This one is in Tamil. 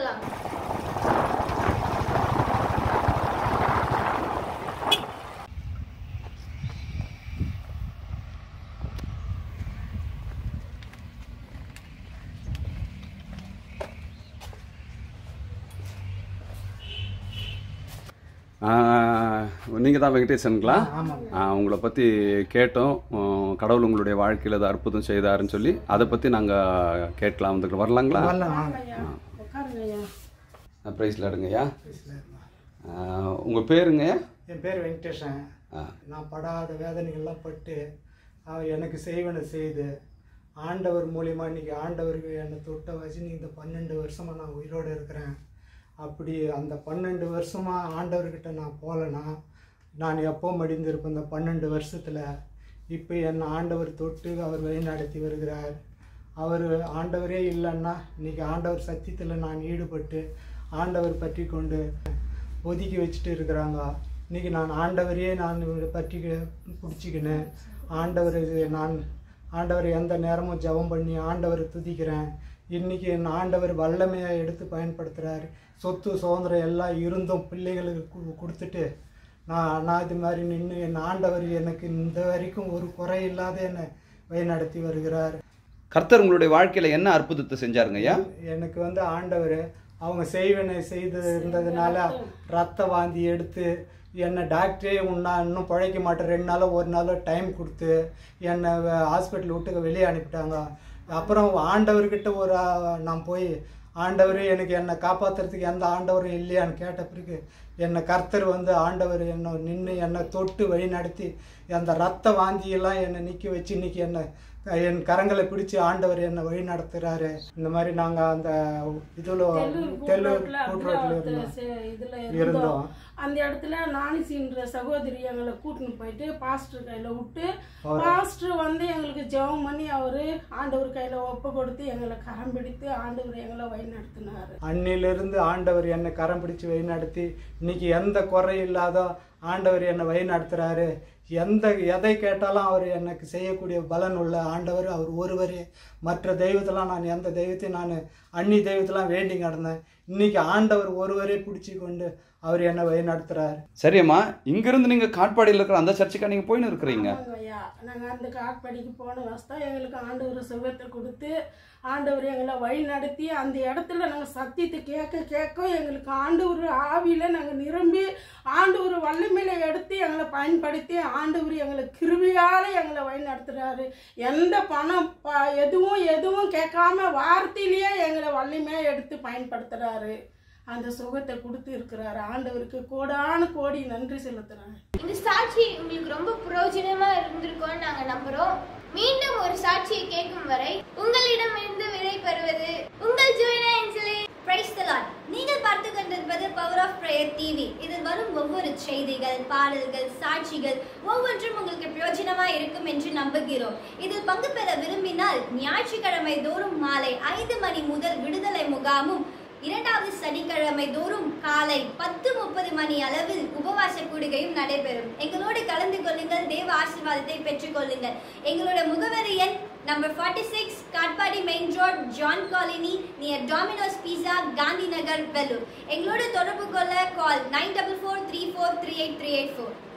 போகலாம் நீங்கள் தான் வெங்கடேசனுங்களா ஆ, உங்களை பற்றி கேட்டோம் உம், கடவுள் உங்களுடைய வாழ்க்கையில் ஏதோ அற்புதம் செய்தாருன்னு சொல்லி அதை பற்றி நாங்கள் கேட்கலாம் வந்துருக்கோம் வரலாங்களா ப்ரைஸில் எடுங்கய்யா உங்கள் பேருங்க என் பேர் வெங்கடேஷன் ஆ. நான் படாத வேதனைகள்லாம் பட்டு அவர் எனக்கு செய்வனை செய்து ஆண்டவர் மூலியமா இன்னைக்கு ஆண்டவருக்கு என்னை தொட்ட வச்சு இந்த பன்னெண்டு வருஷமா நான் உயிரோடு இருக்கிறேன் அப்படி அந்த பன்னெண்டு வருஷமா ஆண்டவர்கிட்ட நான் போகலனா நான் எப்போ மடிந்திருப்பேன் இந்த பன்னெண்டு வருஷத்துல இப்போ என்னை ஆண்டவர் தொட்டு அவர் வழிநடத்தி வருகிறார் அவர் ஆண்டவரே இல்லைன்னா இன்னைக்கு ஆண்டவர் சத்தியத்தில் நான் ஈடுபட்டு ஆண்டவர் பற்றி கொண்டு ஒதுக்கி வச்சுட்டு இருக்கிறாங்க இன்னைக்கு நான் ஆண்டவரையே நான் பற்றி பிடிச்சிக்கினேன் ஆண்டவர் நான் ஆண்டவர் எந்த நேரமும் ஜெபம் பண்ணி ஆண்டவரை துதிக்கிறேன் இன்னைக்கு என் ஆண்டவர் வல்லமையாக எடுத்து பயன்படுத்துகிறாரு சொத்து சுதந்திரம் எல்லாம் இருந்தும் பிள்ளைகளுக்கு கு- கொடுத்துட்டு நான் நான் இது மாதிரி நின்று என் ஆண்டவர் எனக்கு இந்த வரைக்கும் ஒரு குறை இல்லாத என்னை வழிநடத்தி வருகிறார் கர்த்தர் உங்களுடைய வாழ்க்கையில் என்ன அற்புதத்தை செஞ்சாருங்க ஐயா எனக்கு வந்து ஆண்டவர் அவங்க செய்வனை செய்து இருந்ததுனால ரத்த வாந்தி எடுத்து என்னை டாக்டரே உன்னா இன்னும் பிழைக்க மாட்டேன் ரெண்டு நாளோ ஒரு நாளோ டைம் கொடுத்து என்னை ஹாஸ்பிட்டல் விட்டு வெளியே அனுப்பிட்டாங்க அப்புறம் ஆண்டவர்கிட்ட ஒரு ஆ, நான் போய் ஆண்டவர் எனக்கு என்னை காப்பாத்துறதுக்கு எந்த ஆண்டவரும் இல்லையான்னு கேட்ட பிறகு என்னை கர்த்தர் வந்து ஆண்டவர் என்னை நின்று என்னை தொட்டு வழி நடத்தி அந்த ரத்த வாந்தியெல்லாம் என்னை நிற்க வச்சு இன்னைக்கு என்னை என் கரங்களை பிடிச்சு ஆண்டவர் என்னை வழி நடத்துறாரு இந்த மாதிரி நாங்க அந்த இதுல தெல்லூர் கூட்டுரோட்ல இருந்தோம் இதுல இருந்தோம். இருந்தோம் அந்த இடத்துல நானிசின்ற சகோதரி எங்களை கூட்டின்னு போயிட்டு பாஸ்டர் கையில விட்டு பாஸ்டர் வந்து எங்களுக்கு ஜெபம் பண்ணி அவரு ஆண்டவர் கையில ஒப்பு கொடுத்து எங்களை கரம் பிடித்து ஆண்டவர் எங்களை வழி நடத்தினாரு அன்னிலிருந்து ஆண்டவர் என்னை கரம் பிடிச்சு வழி நடத்தி இன்னைக்கு எந்த குறை இல்லாத ஆண்டவர் என்னை வழி நடத்துறாரு எந்த எதை கேட்டாலும் அவர் எனக்கு செய்யக்கூடிய பலன் உள்ள ஆண்டவர் அவர் ஒருவரே மற்ற தெய்வத்தெல்லாம் நான் எந்த தெய்வத்தையும் நான் அன்னி தெய்வத்தெல்லாம் வேண்டி கிடந்தேன் இன்னைக்கு ஆண்டவர் ஒருவரே பிடிச்சி கொண்டு அவர் என்னை வழி நடத்துறாரு சரியம்மா இங்கிருந்து நீங்கள் காட்பாடியில் இருக்கிற அந்த சர்ச்சுக்கா நீங்கள் போயின்னு இருக்கிறீங்க ஆமாங்க ஐயா நாங்க அந்த காட்படிக்கு போன வசதா எங்களுக்கு ஆண்டவர் சுகத்தை கொடுத்து ஆண்டவர் எங்களை வழி நடத்தி அந்த இடத்துல நாங்க சத்தியத்தை கேட்க கேட்க எங்களுக்கு ஆண்டவர் ஆவியில நாங்க நிரம்பி ஆண்டவர் வல்லமையில எடுத்து எங்களை பயன்படுத்தி ஆண்டவர் எங்களை கிருவியால எங்களை வழி நடத்துறாரு எந்த பணம் ப- எதுவும் எதுவும் கேட்காம வார்த்தையிலேயே எங்களை வல்லமையா எடுத்து பயன்படுத்துறாரு அந்த சுகத்தை கொடுத்து இருக்கிறாரு ஆண்டவருக்கு கோடான கோடி நன்றி செலுத்துறாங்க இந்த சாட்சி உங்களுக்கு ரொம்ப பிரயோஜனமா இருந்திருக்கும்னு நாங்க நம்புறோம் மீண்டும் ஒரு சாட்சியை கேட்கும் வரை உங்களிடம் இருந்து விடை பெறுவது உங்கள் ஜோயினா என்ஜலி பிரைஸ் நீங்கள் பார்த்து கொண்டிருப்பது பவர் ஆஃப் பிரேயர் டிவி இதில் வரும் ஒவ்வொரு செய்திகள் பாடல்கள் சாட்சிகள் ஒவ்வொன்றும் உங்களுக்கு பிரயோஜனமா இருக்கும் என்று நம்புகிறோம் இதில் பங்கு பெற விரும்பினால் ஞாயிற்றுக்கிழமை தோறும் மாலை ஐந்து மணி முதல் விடுதலை முகாமும் இரண்டாவது சனிக்கிழமை தோறும் காலை பத்து முப்பது மணி அளவில் உபவாச கூடுகையும் நடைபெறும் எங்களோடு கலந்து கொள்ளுங்கள் தேவ ஆசீர்வாதத்தை பெற்றுக் கொள்ளுங்கள் எங்களோட முகவரி எண் number forty six Katpadi main road John colony near Domino's pizza Gandhi Nagar Vellore எங்களோட தொடர்பு கொள்ள call nine double four three four three eight three eight four